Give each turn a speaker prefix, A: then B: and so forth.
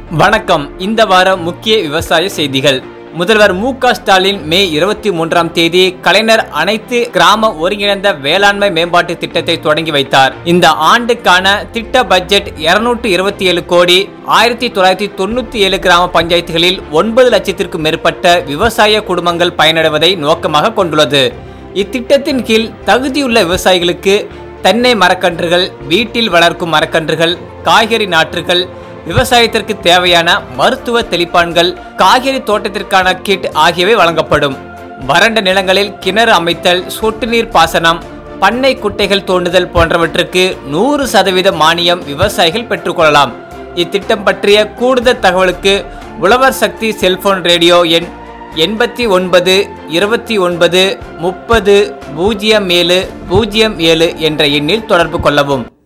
A: வணக்கம் இந்த வார முக்கிய விவசாய செய்திகள் முதல்வர் மு க ஸ்டாலின் மே இருபத்தி மூன்றாம் தேதி கலைஞர் அனைத்து கிராம ஒருங்கிணைந்த வேளாண்மை மேம்பாட்டு திட்டத்தை தொடங்கி வைத்தார் இந்த ஆண்டுக்கான திட்ட பட்ஜெட் இருநூற்று இருபத்தி ஏழு கோடி ஆயிரத்தி தொள்ளாயிரத்தி தொண்ணூத்தி ஏழு கிராம பஞ்சாயத்துகளில் ஒன்பது லட்சத்திற்கும் மேற்பட்ட விவசாய குடும்பங்கள் பயனடைவதை நோக்கமாக கொண்டுள்ளது இத்திட்டத்தின் கீழ் தகுதியுள்ள விவசாயிகளுக்கு தென்னை மரக்கன்றுகள் வீட்டில் வளர்க்கும் மரக்கன்றுகள் காய்கறி நாற்றுகள் விவசாயத்திற்கு தேவையான மருத்துவ தெளிப்பான்கள் காய்கறி தோட்டத்திற்கான கிட் ஆகியவை வழங்கப்படும் வறண்ட நிலங்களில் கிணறு அமைத்தல் சொட்டு நீர் பாசனம் பண்ணை குட்டைகள் தோண்டுதல் போன்றவற்றுக்கு நூறு சதவீத மானியம் விவசாயிகள் பெற்றுக்கொள்ளலாம் இத்திட்டம் பற்றிய கூடுதல் தகவலுக்கு உழவர் சக்தி செல்போன் ரேடியோ எண் எண்பத்தி ஒன்பது இருபத்தி ஒன்பது முப்பது பூஜ்ஜியம் ஏழு பூஜ்ஜியம் ஏழு என்ற எண்ணில் தொடர்பு கொள்ளவும்